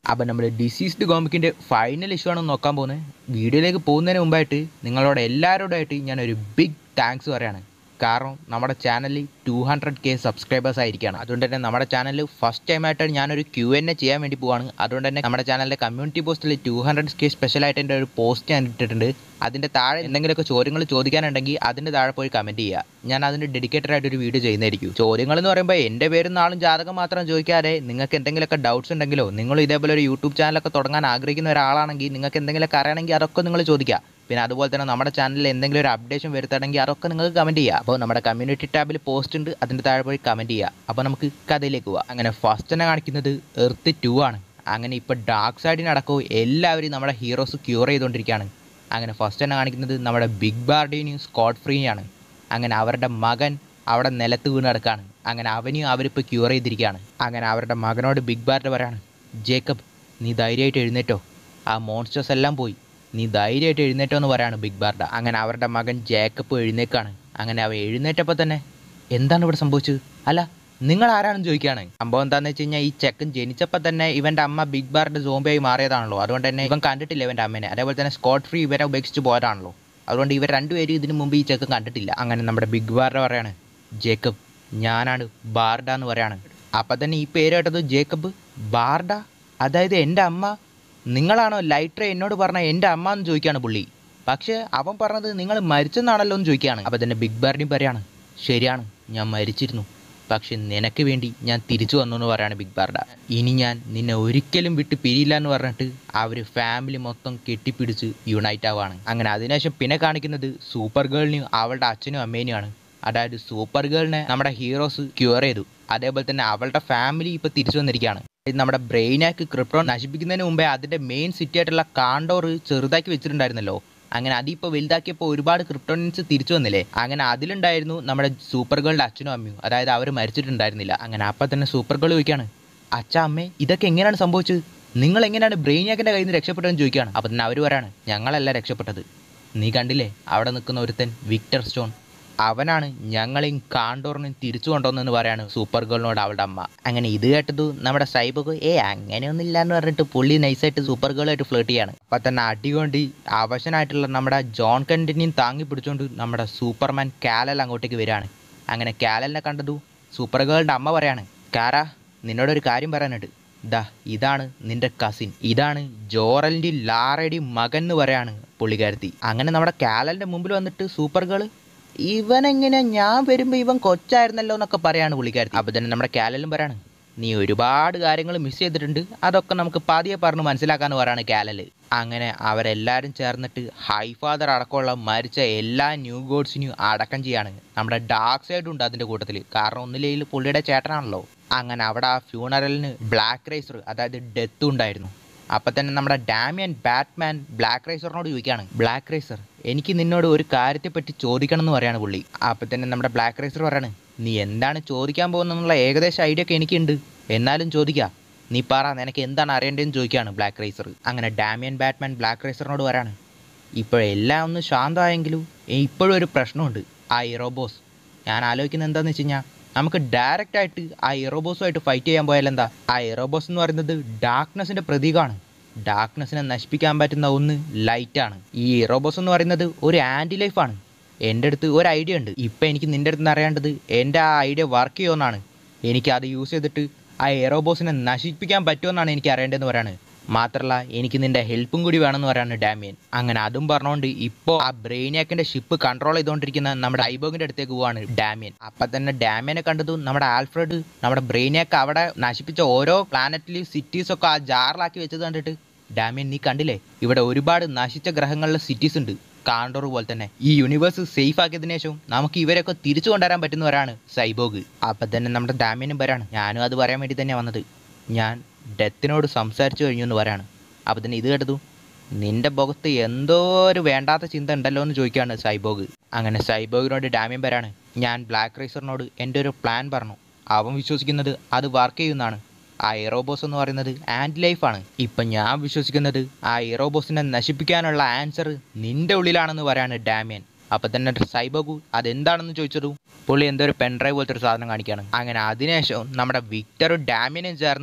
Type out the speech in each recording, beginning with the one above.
അപ്പം നമ്മൾ diseased കോമിക്കിൻ്റെ final issue ആണ് നോക്കാൻ പോകുന്നത് വീഡിയോയിലേക്ക് പോകുന്നതിന് മുമ്പായിട്ട് നിങ്ങളോട് എല്ലാവരോടായിട്ട് ഞാനൊരു ബിഗ് താങ്ക്സ് പറയാണ് കാരണം നമ്മുടെ ചാനലിൽ ടു ഹൺഡ്രഡ് കെ സബ്സ്ക്രൈബേഴ്സ് ആയിരിക്കുകയാണ് അതുകൊണ്ട് തന്നെ നമ്മുടെ ചാനലിൽ ഫസ്റ്റ് ടൈം ആയിട്ട് ഞാനൊരു ക്യൂ എൻ എ ചെയ്യാൻ വേണ്ടി പോവാണ് അതുകൊണ്ട് തന്നെ നമ്മുടെ ചാനലിൻ്റെ കമ്മ്യൂണിറ്റി പോസ്റ്റിൽ ടു ഹൺഡ്രഡ് കെ സ്പെഷ്യലായിട്ട് എൻ്റെ ഒരു പോസ്റ്റ് ഞാൻ ഇട്ടിട്ടുണ്ട് അതിൻ്റെ താഴെ എന്തെങ്കിലുമൊക്കെ ചോദ്യങ്ങൾ ചോദിക്കാനുണ്ടെങ്കിൽ അതിൻ്റെ താഴെ പോയി കമൻറ്റ് ചെയ്യുക ഞാൻ അതിന് ഡെഡിക്കേറ്റഡ് ആയിട്ട് ഒരു വീഡിയോ ചെയ്യുന്നതായിരിക്കും ചോദ്യങ്ങൾ എന്ന് പറയുമ്പോൾ എൻ്റെ പേരും നാളും ജാതകം മാത്രം ചോദിക്കാതെ നിങ്ങൾക്ക് എന്തെങ്കിലുമൊക്കെ ഡൗട്ട്സ് ഉണ്ടെങ്കിലോ നിങ്ങൾ ഇതേപോലെ ഒരു യൂട്യൂബ് ചാനലൊക്കെ തുടങ്ങാൻ ആഗ്രഹിക്കുന്ന ഒരാളാണെങ്കിൽ നിങ്ങൾക്ക് എന്തെങ്കിലുമൊക്കെ അറിയണമെങ്കിൽ അതൊക്കെ നിങ്ങൾ ചോദിക്കുക പിന്നെ അതുപോലെ തന്നെ നമ്മുടെ ചാനലിൽ എന്തെങ്കിലും ഒരു അപ്ഡേഷൻ വരുത്തണമെങ്കിൽ അതൊക്കെ നിങ്ങൾക്ക് കമൻറ്റ് ചെയ്യുക അപ്പോൾ നമ്മുടെ കമ്മ്യൂണിറ്റി ടാബിൽ പോസ്റ്റ് ഉണ്ട് അതിൻ്റെ താഴെ പോയി കമൻറ്റ് ചെയ്യുക അപ്പോൾ നമുക്ക് കഥയിലേക്ക് പോവാം അങ്ങനെ ഫസ്റ്റ് തന്നെ കാണിക്കുന്നത് എർത്ത് ടു ആണ് അങ്ങനെ ഇപ്പോൾ ഡാർക്ക് സൈഡിനടക്കവും എല്ലാവരും നമ്മുടെ ഹീറോസ് ക്യൂർ ചെയ്തുകൊണ്ടിരിക്കുകയാണ് അങ്ങനെ ഫസ്റ്റ് തന്നെ കാണിക്കുന്നത് നമ്മുടെ ബിഗ് ബാർഡിനെയും സ്കോട്ട് ഫ്രീനെയാണ് അങ്ങനെ അവരുടെ മകൻ അവിടെ നിലത്ത് വീണ് കിടക്കാണ് അങ്ങനെ അവനെയും അവരിപ്പോൾ ക്യൂർ ചെയ്തിരിക്കുകയാണ് അങ്ങനെ അവരുടെ മകനോട് ബിഗ് ബാർഡ് പറയാണ് ജേക്കബ് നീ ധൈര്യമായിട്ട് എഴുന്നേറ്റോ ആ മോൺസ്റ്റേഴ്സ് എല്ലാം പോയി നീ ധൈര്യമായിട്ട് എഴുന്നേറ്റോ എന്ന് പറയാണ് ബിഗ് ബാർഡ അങ്ങനെ അവരുടെ മകൻ ജേക്കബ് എഴുന്നേക്കാണ് അങ്ങനെ അവൻ എഴുന്നേറ്റപ്പോൾ തന്നെ എന്താണ് ഇവിടെ സംഭവിച്ചത് അല്ല നിങ്ങൾ ആരാണെന്ന് ചോദിക്കുകയാണ് സംഭവം എന്താണെന്ന് വെച്ച് കഴിഞ്ഞാൽ ഈ ചെക്കൻ ജനിച്ചപ്പോൾ തന്നെ ഇവൻ്റെ അമ്മ ബിഗ് ബാറിൻ്റെ സോംബിയായി മാറിയതാണല്ലോ അതുകൊണ്ട് തന്നെ ഇവൻ കണ്ടിട്ടില്ല ഇവൻ്റെ അമ്മേനെ അതേപോലെ തന്നെ സ്കോട്ട് ഫ്രീ ഇവരെ ഉപേക്ഷിച്ച് പോയതാണല്ലോ അതുകൊണ്ട് ഇവർ രണ്ടുപേരും ഇതിനു മുമ്പ് ഈ ചെക്കൻ കണ്ടിട്ടില്ല അങ്ങനെ നമ്മുടെ ബിഗ് ബാർഡ പറയാണ് ജേക്കബ് ഞാനാണ് ബാർഡ എന്ന് പറയാണ് അപ്പം തന്നെ ഈ പേര് കേട്ടത് ജേക്കബ് ബാർഡ അതായത് എൻ്റെ അമ്മ നിങ്ങളാണോ ലൈറ്റർ എന്നോട് പറഞ്ഞ എൻ്റെ അമ്മ എന്ന് ചോദിക്കുകയാണ് പുള്ളി പക്ഷേ അവൻ പറഞ്ഞത് നിങ്ങൾ മരിച്ചെന്നാണല്ലോ എന്ന് ചോദിക്കുകയാണ് അപ്പം തന്നെ ബിഗ് ബാർഡിയും പറയാണ് ശരിയാണ് ഞാൻ മരിച്ചിരുന്നു പക്ഷെ നിനക്ക് വേണ്ടി ഞാൻ തിരിച്ചു വന്നു എന്ന് പറയാണ് ബിഗ് ബാർഡ ഇനി ഞാൻ നിന്നെ ഒരിക്കലും വിട്ട് പിരിയില്ല എന്ന് പറഞ്ഞിട്ട് അവർ ഫാമിലി മൊത്തം കെട്ടിപ്പിടിച്ച് യുണൈറ്റ് ആവാണ് അങ്ങനെ അതിനുശേഷം പിന്നെ കാണിക്കുന്നത് സൂപ്പർ ഗേളിനെയും അവളുടെ അച്ഛനും അമ്മേനെയുമാണ് അതായത് സൂപ്പർ ഗേളിനെ നമ്മുടെ ഹീറോസ് ക്യൂർ ചെയ്തു അതേപോലെ തന്നെ അവളുടെ ഫാമിലി ഇപ്പോൾ തിരിച്ചു വന്നിരിക്കുകയാണ് ഇത് നമ്മുടെ ബ്രെയിനാക്ക് ക്രിപ്റ്റോൺ നശിപ്പിക്കുന്നതിന് മുമ്പേ അതിൻ്റെ മെയിൻ സിറ്റി ആയിട്ടുള്ള കാണ്ടോർ ചെറുതാക്കി വെച്ചിട്ടുണ്ടായിരുന്നല്ലോ അങ്ങനെ അതിപ്പോൾ വലുതാക്കിയപ്പോൾ ഒരുപാട് ക്രിപ്റ്റോണിൻസ് തിരിച്ചു വന്നില്ലേ അങ്ങനെ അതിലുണ്ടായിരുന്നു നമ്മുടെ സൂപ്പർ ഗേളിൻ്റെ അച്ഛനും അമ്മയും അതായത് അവർ മരിച്ചിട്ടുണ്ടായിരുന്നില്ല അങ്ങനെ അപ്പം തന്നെ സൂപ്പർ ഗേൾ ചോദിക്കുകയാണ് അച്ഛ അമ്മേ ഇതൊക്കെ എങ്ങനെയാണ് സംഭവിച്ചത് നിങ്ങൾ എങ്ങനെയാണ് ബ്രെയിനാക്കിൻ്റെ കയ്യിൽ നിന്ന് രക്ഷപ്പെട്ടതെന്ന് ചോദിക്കുകയാണ് അപ്പം തന്നെ അവർ പറയാണ് ഞങ്ങളല്ല രക്ഷപ്പെട്ടത് നീ കണ്ടില്ലേ അവിടെ നിൽക്കുന്ന ഒരുത്തൻ വിക്ടർ സ്റ്റോൺ അവനാണ് ഞങ്ങളെയും കാണ്ടോറിനെയും തിരിച്ചു കൊണ്ടുവന്നെന്ന് പറയാണ് സൂപ്പർ ഗേളിനോട് അവളുടെ അമ്മ അങ്ങനെ ഇത് കേട്ടത് നമ്മുടെ സൈബൊക്കെ ഏ അങ്ങനെയൊന്നും ഇല്ല എന്ന് പറഞ്ഞിട്ട് പുള്ളി നൈസായിട്ട് സൂപ്പർ ഗേളായിട്ട് ഫ്ലേട്ട് ചെയ്യാണ് അപ്പം തന്നെ അടികൊണ്ട് അവശനായിട്ടുള്ള നമ്മുടെ ജോൺ കണ്ടിനെയും താങ്ങി പിടിച്ചുകൊണ്ട് നമ്മുടെ സൂപ്പർമാൻ കാലൽ അങ്ങോട്ടേക്ക് വരികയാണ് അങ്ങനെ കാലലിനെ കണ്ടതു സൂപ്പർ ഗേളിൻ്റെ അമ്മ പറയാണ് കാരാ നിന്നോടൊരു കാര്യം പറയാനുണ്ട് ദാ ഇതാണ് നിന്റെ കസിൻ ഇതാണ് ജോറലിൻ്റെയും ലാറയുടെയും മകൻ എന്ന് പറയാണ് പുള്ളിക്കാരത്തി അങ്ങനെ നമ്മുടെ കാലലിൻ്റെ മുമ്പിൽ വന്നിട്ട് സൂപ്പർ ഗേള് ഇവനെങ്ങനെ ഞാൻ വരുമ്പോൾ ഇവൻ കൊച്ചായിരുന്നല്ലോ എന്നൊക്കെ പറയാണ് പുള്ളിക്കാരത്തി അപ്പോൾ തന്നെ നമ്മുടെ കാലലും പറയാണ് നീ ഒരുപാട് കാര്യങ്ങൾ മിസ് ചെയ്തിട്ടുണ്ട് അതൊക്കെ നമുക്ക് പതിയെ പറഞ്ഞ് മനസ്സിലാക്കാന്ന് പറയാണ് കാലല് അങ്ങനെ അവരെല്ലാവരും ചേർന്നിട്ട് ഹൈ ഫാദർ അടക്കമുള്ള മരിച്ച എല്ലാ ന്യൂ ഗോഡ്സിനെയും അടക്കം ചെയ്യാണ് നമ്മുടെ ഡാർക്ക് സൈഡ് ഉണ്ട് അതിൻ്റെ കൂട്ടത്തിൽ കാരണം ഒന്നില്ലെങ്കിൽ പുള്ളിയുടെ ചേട്ടനാണല്ലോ അങ്ങനെ അവിടെ ആ ഫ്യൂണറലിന് ബ്ലാക്ക് റൈസർ അതായത് ഡെത്ത് ഉണ്ടായിരുന്നു അപ്പം തന്നെ നമ്മുടെ ഡാമിയൻ ബാറ്റ്മാൻ ബ്ലാക്ക് റൈസറിനോട് ചോദിക്കുകയാണ് ബ്ലാക്ക് റൈസർ എനിക്ക് നിന്നോട് ഒരു കാര്യത്തെപ്പറ്റി ചോദിക്കണം എന്ന് പറയാണ് പുള്ളി അപ്പം തന്നെ നമ്മുടെ ബ്ലാക്ക് റൈസർ പറയാണ് നീ എന്താണ് ചോദിക്കാൻ പോകുന്നതെന്നുള്ള ഏകദേശം ഐഡിയ ഒക്കെ എനിക്കുണ്ട് എന്നാലും ചോദിക്കുക നീ പറ നിനക്ക് എന്താണ് അറിയേണ്ടതെന്ന് ചോദിക്കുകയാണ് ബ്ലാക്ക് റൈസർ അങ്ങനെ ഡാമിയൻ ബാറ്റ്മാൻ ബ്ലാക്ക് റൈസറിനോട് പറയാണ് ഇപ്പോഴെല്ലാം ഒന്ന് ശാന്തമായെങ്കിലും ഇപ്പോഴും ഒരു പ്രശ്നമുണ്ട് ആ ഇറോബോസ് ഞാൻ ആലോചിക്കുന്നത് എന്താണെന്ന് വെച്ച് കഴിഞ്ഞാൽ നമുക്ക് ഡയറക്റ്റ് ആയിട്ട് ആ ഇറോബോസുമായിട്ട് ഫൈറ്റ് ചെയ്യാൻ പോയാൽ എന്താ ആ ഇറോബോസ് എന്ന് പറയുന്നത് ഡാർക്ക്നെസ്സിൻ്റെ പ്രതീകമാണ് ഡാർക്ക്നെസ്സിനെ നശിപ്പിക്കാൻ പറ്റുന്ന ഒന്ന് ലൈറ്റാണ് ഈ ഇറോബോസ് എന്ന് പറയുന്നത് ഒരു ആൻറ്റി ലൈഫാണ് എൻ്റെ അടുത്ത് ഒരു ഐഡിയ ഉണ്ട് ഇപ്പം എനിക്ക് നിൻ്റെ അടുത്ത് നിന്ന് അറിയേണ്ടത് എൻ്റെ ആ ഐഡിയ വർക്ക് ചെയ്യുമെന്നാണ് എനിക്ക് അത് യൂസ് ചെയ്തിട്ട് ആ എറോബോസിനെ നശിപ്പിക്കാൻ പറ്റുമെന്നാണ് എനിക്ക് അറിയേണ്ടതെന്ന് പറയാണ് മാത്രമല്ല എനിക്ക് നിന്റെ ഹെൽപ്പും കൂടി വേണമെന്ന് പറയാണ് ഡാമിയൻ അങ്ങനെ അതും പറഞ്ഞുകൊണ്ട് ഇപ്പോൾ ആ ബ്രെയിനിയാക്കിന്റെ ഷിപ്പ് കൺട്രോൾ ചെയ്തുകൊണ്ടിരിക്കുന്ന നമ്മുടെ ഐബോഗിന്റെ അടുത്തേക്ക് പോവാണ് ഡാമിയൻ അപ്പം തന്നെ ഡാമിയനെ കണ്ടതും നമ്മുടെ ആൽഫ്രഡ് നമ്മുടെ ബ്രെയിനിയാക്ക് അവിടെ നശിപ്പിച്ച ഓരോ പ്ലാനറ്റിലെയും സിറ്റീസ് ഒക്കെ ആ ജാറിലാക്കി വെച്ചത് കണ്ടിട്ട് ഡാമിയൻ നീ കണ്ടില്ലേ ഇവിടെ ഒരുപാട് നശിച്ച ഗ്രഹങ്ങളിലെ സിറ്റീസ് ഉണ്ട് കാണ്ടോർ പോലെ തന്നെ ഈ യൂണിവേഴ്സ് സേഫ് ആക്കിയതിനു ശേഷം നമുക്ക് ഇവരൊക്കെ തിരിച്ചു കൊണ്ടുവരാൻ പറ്റുന്നവരാണ് സൈബോഗ് അപ്പം തന്നെ നമ്മുടെ ഡാമിയനും വരാണ് ഞാനും അത് പറയാൻ വേണ്ടി തന്നെ വന്നത് ഞാൻ ഡെത്തിനോട് സംസാരിച്ചു കഴിഞ്ഞു എന്ന് പറയാണ് അപ്പം തന്നെ ഇത് കേട്ടതു നിന്റെ മുഖത്ത് എന്തോ ഒരു വേണ്ടാത്ത ചിന്ത ഉണ്ടല്ലോ എന്ന് ചോദിക്കുകയാണ് സൈബോഗ് അങ്ങനെ സൈബോഗിനോട് ഡാമിയൻ വരാണ് ഞാൻ ബ്ലാക്ക് റൈസറിനോട് എൻ്റെ ഒരു പ്ലാൻ പറഞ്ഞു അവൻ വിശ്വസിക്കുന്നത് അത് വർക്ക് ചെയ്യുന്നതാണ് ആ എറോബോസ് എന്ന് പറയുന്നത് ആൻറ്റി ലൈഫാണ് ഇപ്പം ഞാൻ വിശ്വസിക്കുന്നത് ആ എറോബോസിനെ നശിപ്പിക്കാനുള്ള ആൻസർ നിന്റെ ഉള്ളിലാണെന്ന് പറയാണ് ഡാമിയൻ അപ്പം തന്നെ സൈബോഗു അതെന്താണെന്ന് ചോദിച്ചതു പുള്ളി എന്തോ ഒരു പെൻഡ്രൈവ് പോലത്തെ ഒരു സാധനം കാണിക്കുകയാണ് അങ്ങനെ അതിനുശേഷം നമ്മുടെ വിക്ടറും ഡാമിയനും ചേർന്നിട്ട്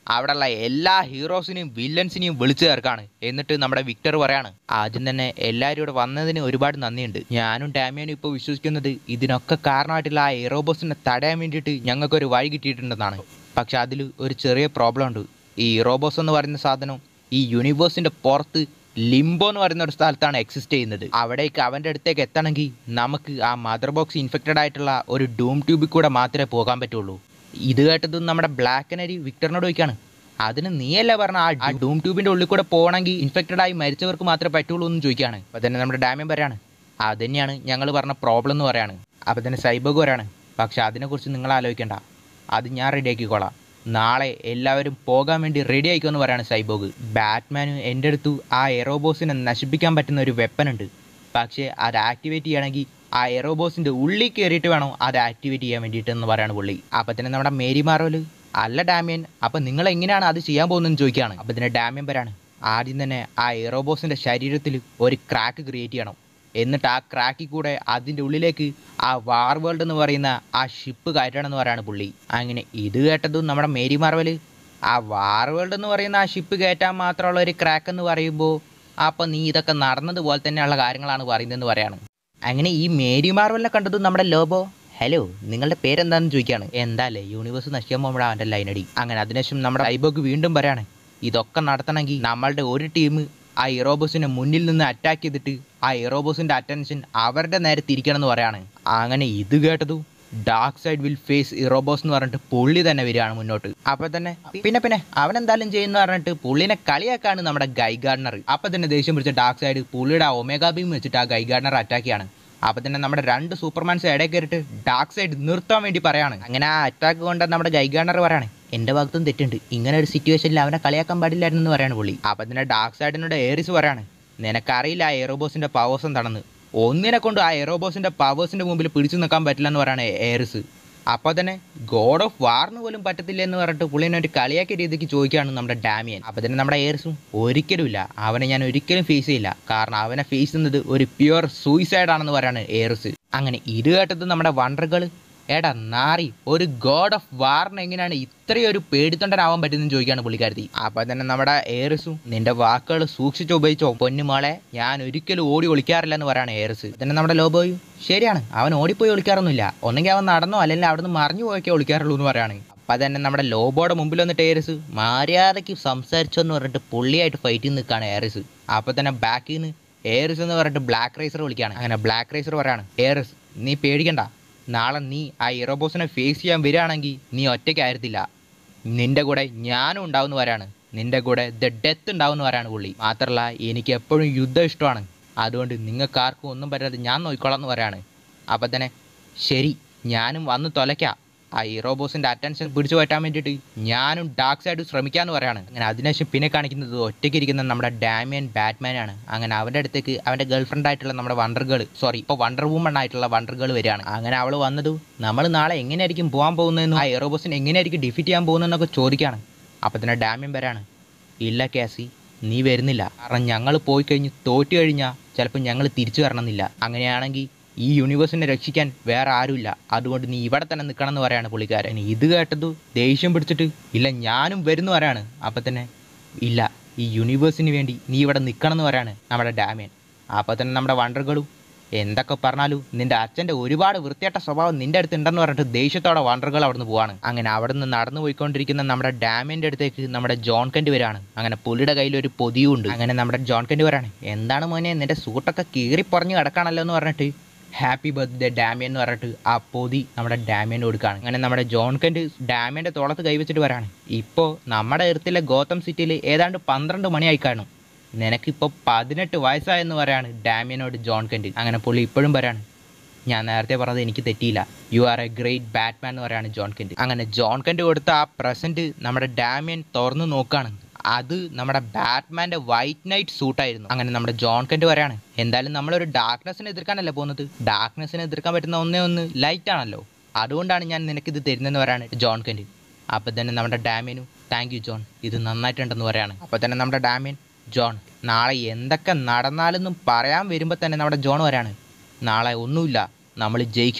അവിടെയുള്ള എല്ലാ ഹീറോസിനെയും വില്ലൻസിനെയും വിളിച്ചു ചേർക്കാണ് എന്നിട്ട് നമ്മുടെ വിക്ടർ പറയാണ് ആദ്യം തന്നെ എല്ലാവരും ഇവിടെ വന്നതിന് ഒരുപാട് നന്ദിയുണ്ട് ഞാനും ഡാമിയാനും ഇപ്പോൾ വിശ്വസിക്കുന്നത് ഇതിനൊക്കെ കാരണമായിട്ടുള്ള ആ എറോബോസിനെ തടയാൻ വേണ്ടിയിട്ട് ഞങ്ങൾക്കൊരു വഴി കിട്ടിയിട്ടുണ്ടെന്നാണ് പക്ഷെ അതിൽ ഒരു ചെറിയ പ്രോബ്ലം ഉണ്ട് ഈ ഇറോബോസ് എന്ന് പറയുന്ന സാധനം ഈ യൂണിവേഴ്സിന്റെ പുറത്ത് ലിംബോ എന്ന് പറയുന്ന ഒരു സ്ഥലത്താണ് എക്സിസ്റ്റ് ചെയ്യുന്നത് അവിടേക്ക് അവൻ്റെ അടുത്തേക്ക് എത്തണമെങ്കിൽ നമുക്ക് ആ മദർ ബോക്സ് ഇൻഫെക്റ്റഡ് ആയിട്ടുള്ള ഒരു ഡൂം ട്യൂബിൽ കൂടെ മാത്രമേ പോകാൻ പറ്റുള്ളൂ ഇത് കേട്ടതും നമ്മുടെ ബ്ലാക്ക് നരി വിക്ടറിനോട് ചോദിക്കാണ് അതിന് നീയല്ല പറഞ്ഞ ആ ഡൂം ട്യൂബിന്റെ ഉള്ളിൽ കൂടെ പോകണമെങ്കിൽ ഇൻഫെക്റ്റഡ് ആയി മരിച്ചവർക്ക് മാത്രമേ പറ്റുള്ളൂ എന്ന് ചോദിക്കുകയാണ് അപ്പോൾ തന്നെ നമ്മുടെ ഡാമ്യം പറയാണ് അത് തന്നെയാണ് ഞങ്ങൾ പറഞ്ഞ പ്രോബ്ലം എന്ന് പറയാണ് അപ്പോൾ തന്നെ സൈബോഗ് പറയാണ് പക്ഷെ അതിനെക്കുറിച്ച് നിങ്ങൾ ആലോചിക്കേണ്ട അത് ഞാൻ റെഡിയാക്കിക്കോളാം നാളെ എല്ലാവരും പോകാൻ വേണ്ടി റെഡി ആയിക്കുമെന്ന് പറയാണ് സൈബോഗ് ബാറ്റ്മാന് എൻ്റെ അടുത്ത് ആ എറോബോസിനെ നശിപ്പിക്കാൻ പറ്റുന്ന ഒരു വെപ്പൺ ഉണ്ട് പക്ഷേ അത് ആക്ടിവേറ്റ് ചെയ്യണമെങ്കിൽ ആ എറോബോസിൻ്റെ ഉള്ളിൽ കയറിയിട്ട് വേണം അത് ആക്ടിവേറ്റ് ചെയ്യാൻ വേണ്ടിയിട്ട് എന്ന് പറയാണ് പുള്ളി അപ്പം തന്നെ നമ്മുടെ മേരി മാർവൽ അല്ല ഡാമിയൻ അപ്പം നിങ്ങൾ എങ്ങനെയാണ് അത് ചെയ്യാൻ പോകുന്നതെന്ന് ചോദിക്കുകയാണ് അപ്പം തന്നെ ഡാമിയൻ വരാണ് ആദ്യം തന്നെ ആ എറോബോസിൻ്റെ ശരീരത്തിൽ ഒരു ക്രാക്ക് ക്രിയേറ്റ് ചെയ്യണം എന്നിട്ട് ആ ക്രാക്കിൽ കൂടെ അതിൻ്റെ ഉള്ളിലേക്ക് ആ വാർ വേൾഡ് എന്ന് പറയുന്ന ആ ഷിപ്പ് കയറ്റണം എന്ന് പറയാണ് പുള്ളി അങ്ങനെ ഇത് കേട്ടതും നമ്മുടെ മേരി മാർവൽ ആ വാർ വേൾഡ് എന്ന് പറയുന്ന ആ ഷിപ്പ് കയറ്റാൻ മാത്രമുള്ള ഒരു ക്രാക്ക് എന്ന് പറയുമ്പോൾ അപ്പം നീ ഇതൊക്കെ നടന്നതുപോലെ തന്നെയുള്ള കാര്യങ്ങളാണ് പറയുന്നതെന്ന് പറയാണ് അങ്ങനെ ഈ മേരി മാർവലിനെ കണ്ടതും നമ്മുടെ ലോബോ ഹലോ നിങ്ങളുടെ പേരെന്താണെന്ന് ചോദിക്കുകയാണ് എന്താല്ലേ യൂണിവേഴ്സ് നശിക്കാൻ പോകുമ്പോഴാണ് അവൻ്റെ ലൈനടി അങ്ങനെ അതിനുശേഷം നമ്മുടെ ഐബോക്ക് വീണ്ടും പറയാണ് ഇതൊക്കെ നടത്തണമെങ്കിൽ നമ്മളുടെ ഒരു ടീം ആ ഇറോബോസിനെ മുന്നിൽ നിന്ന് അറ്റാക്ക് ചെയ്തിട്ട് ആ ഇറോബോസിന്റെ അറ്റൻഷൻ അവരുടെ നേരെ തിരിക്കണം എന്ന് പറയാണ് അങ്ങനെ ഇത് കേട്ടതു ഡാർക്ക് സൈഡ് വിൽ ഫേസ് ഇറോബോസ് എന്ന് പറഞ്ഞിട്ട് പുള്ളി തന്നെ വരികയാണ് മുന്നോട്ട് അപ്പൊ തന്നെ പിന്നെ പിന്നെ അവൻ എന്തായാലും ചെയ്യുന്ന പറഞ്ഞിട്ട് പുള്ളിനെ കളിയാക്കാണ് നമ്മുടെ ഗൈ ഗാർഡനർ അപ്പൊ തന്നെ ദേഷ്യം പിടിച്ച ഡാർക്ക് സൈഡ് പുള്ളിയുടെ ആ ഒമേഗാ ബീം വെച്ചിട്ട് ആ ഗൈ ഗാർഡനർ അറ്റാക്ക് ചെയ്യാണ് അപ്പൊ തന്നെ നമ്മുടെ രണ്ട് സൂപ്പർമാൻസ് ഇടയിൽ കയറിയിട്ട് ഡാർക്ക് സൈഡ് നിർത്താൻ വേണ്ടി പറയാണ് അങ്ങനെ ആ അറ്റാക്ക് കൊണ്ട് നമ്മുടെ ഗൈ ഗാർഡനർ പറയാണ് എന്റെ ഭാഗത്തും തെറ്റുണ്ട് ഇങ്ങനെ ഒരു സിറ്റുവേഷനിൽ അവനെ കളിയാക്കാൻ പാടില്ലായിരുന്നു എന്ന് പറയാണ് പുള്ളി അപ്പൊ തന്നെ ഡാർക്ക് സൈഡിനോട് ഏറിസ് പറയാണ് നിനക്കറിയില്ല ആ എറോബോസിന്റെ പവേഴ്സ് എന്താണെന്ന് ഒന്നിനെ കൊണ്ട് ആ എറോബോസിന്റെ പവേഴ്സിന്റെ മുമ്പിൽ പിടിച്ചു നിൽക്കാൻ പറ്റില്ല എന്ന് പറയാണ് ഏറിസ് അപ്പോൾ തന്നെ ഗോഡ് ഓഫ് വാറിന് പോലും പറ്റത്തില്ല എന്ന് പറഞ്ഞിട്ട് പുള്ളിനെ ഒരു കളിയാക്കിയ രീതിക്ക് ചോദിക്കുകയാണ് നമ്മുടെ ഡാമിയൻ അപ്പോൾ തന്നെ നമ്മുടെ ഏറിസും ഒരിക്കലുമില്ല അവനെ ഞാൻ ഒരിക്കലും ഫേസ് ചെയ്യില്ല കാരണം അവനെ ഫേസ് ചെയ്യുന്നത് ഒരു പ്യുവർ സൂയിസൈഡ് ആണെന്ന് പറയാണ് ഏറിസ് അങ്ങനെ ഇത് കേട്ടത് നമ്മുടെ വണ്ടറുകൾ എടാ നാറി ഒരു ഗോഡ് ഓഫ് വാറിന് എങ്ങനെയാണ് ഇത്രയും ഒരു പേടിത്തൊണ്ടനാവാൻ പറ്റുന്നതെന്ന് ചോദിക്കുകയാണ് പുള്ളിക്കാരത്തി അപ്പൊ തന്നെ നമ്മുടെ ഏറിസും നിന്റെ വാക്കുകൾ സൂക്ഷിച്ച് ഉപയോഗിച്ചോ പൊന്നുമോളെ ഞാൻ ഒരിക്കലും ഓടി ഒളിക്കാറില്ല എന്ന് പറയാണ് ഏറിസ് തന്നെ നമ്മുടെ ലോബോയും ശരിയാണ് അവൻ ഓടിപ്പോയി ഒളിക്കാറൊന്നുമില്ല ഒന്നെങ്കിൽ അവൻ നടന്നോ അല്ലെങ്കിൽ അവിടുന്ന് മറിഞ്ഞു പോയൊക്കെ ഒളിക്കാറുള്ളൂ എന്ന് പറയാണ് അപ്പൊ തന്നെ നമ്മുടെ ലോബോയുടെ മുമ്പിൽ വന്നിട്ട് ഏറിസ് മര്യാദയ്ക്ക് സംസാരിച്ചെന്ന് പറഞ്ഞിട്ട് പുള്ളിയായിട്ട് ഫൈറ്റ് ചെയ്ത് നിൽക്കുകയാണ് ഏറിസ് അപ്പൊ തന്നെ ബാക്കിൽ നിന്ന് ഏറിസ് എന്ന് പറഞ്ഞിട്ട് ബ്ലാക്ക് റൈസർ വിളിക്കുകയാണ് അങ്ങനെ ബ്ലാക്ക് റൈസർ പറയാണ് ഏറിസ് നീ പേടിക്കണ്ട നാളെ നീ ആ ഇറോബോസിനെ ഫേസ് ചെയ്യാൻ വരികയാണെങ്കിൽ നീ ഒറ്റയ്ക്കായിരുന്നില്ല നിന്റെ കൂടെ ഞാനും ഉണ്ടാവുന്ന വരാണ് നിന്റെ കൂടെ ദ ഡെത്ത് ഉണ്ടാവുന്ന വരാണ് പുള്ളി മാത്രമല്ല എനിക്ക് എപ്പോഴും യുദ്ധം ഇഷ്ടമാണ് അതുകൊണ്ട് നിങ്ങൾക്ക് ആർക്കും ഒന്നും പറ്റാതെ ഞാൻ നോക്കിക്കോളാം എന്ന് പറയാണ് അപ്പം തന്നെ ശരി ഞാനും വന്ന് തൊലയ്ക്കാം ആ ഇറോബോസിന്റെ അറ്റൻഷൻ പിടിച്ചു പറ്റാൻ വേണ്ടിയിട്ട് ഞാനും ഡാർക്ക് സൈഡ് ശ്രമിക്കാന്ന് പറയാണ് അങ്ങനെ അതിനുശേഷം പിന്നെ കാണിക്കുന്നത് ഒറ്റയ്ക്ക് ഇരിക്കുന്ന നമ്മുടെ ഡാമിയൻ ബാറ്റ്മാൻ ആണ് അങ്ങനെ അവന്റെ അടുത്തേക്ക് അവന്റെ ഗേൾഫ്രണ്ട് ആയിട്ടുള്ള നമ്മുടെ വണ്ടർ ഗേൾ സോറി ഇപ്പോൾ വണ്ടർ വുമൺ ആയിട്ടുള്ള വണ്ടർ ഗേൾ വരികയാണ് അങ്ങനെ അവൾ വന്നത് നമ്മൾ നാളെ എങ്ങനെയായിരിക്കും പോകാൻ പോകുന്നതെന്നും ആ ഇറോബോസിനെ എങ്ങനെയായിരിക്കും ഡിഫീറ്റ് ചെയ്യാൻ പോകുന്നതെന്നൊക്കെ ചോദിക്കുകയാണ് അപ്പം തന്നെ ഡാമിയൻ വരാണ് ഇല്ല കാസി നീ വരുന്നില്ല കാരണം ഞങ്ങൾ പോയി കഴിഞ്ഞ് തോറ്റു കഴിഞ്ഞാൽ ചിലപ്പോൾ ഞങ്ങൾ തിരിച്ചു വരണമെന്നില്ല അങ്ങനെയാണെങ്കിൽ ഈ യൂണിവേഴ്സിനെ രക്ഷിക്കാൻ വേറെ ആരുമില്ല അതുകൊണ്ട് നീ ഇവിടെ തന്നെ നിൽക്കണം എന്ന് പറയാണ് പുള്ളിക്കാരൻ ഇത് കേട്ടതു ദേഷ്യം പിടിച്ചിട്ട് ഇല്ല ഞാനും വരുന്നു പറയാണ് അപ്പം തന്നെ ഇല്ല ഈ യൂണിവേഴ്സിന് വേണ്ടി നീ ഇവിടെ നിൽക്കണം എന്ന് പറയാണ് നമ്മുടെ ഡാമിയൻ അപ്പം തന്നെ നമ്മുടെ വണ്ടറുകളും എന്തൊക്കെ പറഞ്ഞാലും നിന്റെ അച്ഛൻ്റെ ഒരുപാട് വൃത്തിയായിട്ട സ്വഭാവം നിന്റെ അടുത്ത് ഉണ്ടെന്ന് പറഞ്ഞിട്ട് ദേഷ്യത്തോടെ വണ്ടറുകൾ അവിടുന്ന് പോവാണ് അങ്ങനെ അവിടുന്ന് നടന്നു പോയിക്കൊണ്ടിരിക്കുന്ന നമ്മുടെ ഡാമിൻ്റെ അടുത്തേക്ക് നമ്മുടെ ജോൺ കെൻഡ് വരാണ് അങ്ങനെ പുള്ളിയുടെ കയ്യിൽ ഒരു പൊതിയുണ്ട് അങ്ങനെ നമ്മുടെ ജോൺ കെൻഡ് വരാണ് എന്താണ് മോനെ നിന്റെ സൂട്ടൊക്കെ കീറി പറഞ്ഞു കിടക്കാണല്ലോ എന്ന് പറഞ്ഞിട്ട് ഹാപ്പി ബർത്ത്ഡേ ഡാമിയൻ എന്ന് പറഞ്ഞിട്ട് ആ പൊതി നമ്മുടെ ഡാമിയന് കൊടുക്കുകയാണ് അങ്ങനെ നമ്മുടെ ജോൺ കെൻഡ് ഡാമിയൻ്റെ തോളത്ത് കൈവച്ചിട്ട് വരാണ് ഇപ്പോൾ നമ്മുടെ എർത്തിലെ ഗോതം സിറ്റിയിൽ ഏതാണ്ട് പന്ത്രണ്ട് മണിയായി കാണും നിനക്കിപ്പോൾ പതിനെട്ട് വയസ്സായെന്ന് പറയാണ് ഡാമിയനോട് ജോൺ കെൻഡ് അങ്ങനെ പുള്ളി ഇപ്പോഴും പറയാണ് ഞാൻ നേരത്തെ പറഞ്ഞത് എനിക്ക് തെറ്റിയില്ല you are a great Batman എന്ന് പറയാണ് ജോൺ കെൻഡ് അങ്ങനെ ജോൺ കെൻഡ് കൊടുത്ത ആ പ്രസന്റ് നമ്മുടെ ഡാമിയൻ തുറന്നു നോക്കുകയാണ് അത് നമ്മുടെ ബാറ്റ്മാന്റെ വൈറ്റ് നൈറ്റ് സൂട്ടായിരുന്നു അങ്ങനെ നമ്മുടെ ജോൺ കെൻഡ് പറയാണ് എന്തായാലും നമ്മളൊരു ഡാർക്ക്നെസ്സിനെ എതിർക്കാനല്ല പോകുന്നത് ഡാർക്ക്നെസ്സിനെ എതിർക്കാൻ പറ്റുന്ന ഒന്നേ ഒന്ന് ലൈറ്റ് ആണല്ലോ അതുകൊണ്ടാണ് ഞാൻ നിനക്കിത് തരുന്നതെന്ന് പറയാണ് ജോൺ കെൻഡ് അപ്പം തന്നെ നമ്മുടെ ഡാമിയനു താങ്ക് യു ജോൺ ഇത് നന്നായിട്ടുണ്ടെന്ന് പറയാണ് അപ്പം തന്നെ നമ്മുടെ ഡാമിയൻ ജോൺ നാളെ എന്തൊക്കെ നടന്നാലെന്നും പറയാൻ വരുമ്പോൾ തന്നെ നമ്മുടെ ജോൺ വരാണ് നാളെ ഒന്നുമില്ല നമ്മൾ ജയിക്കും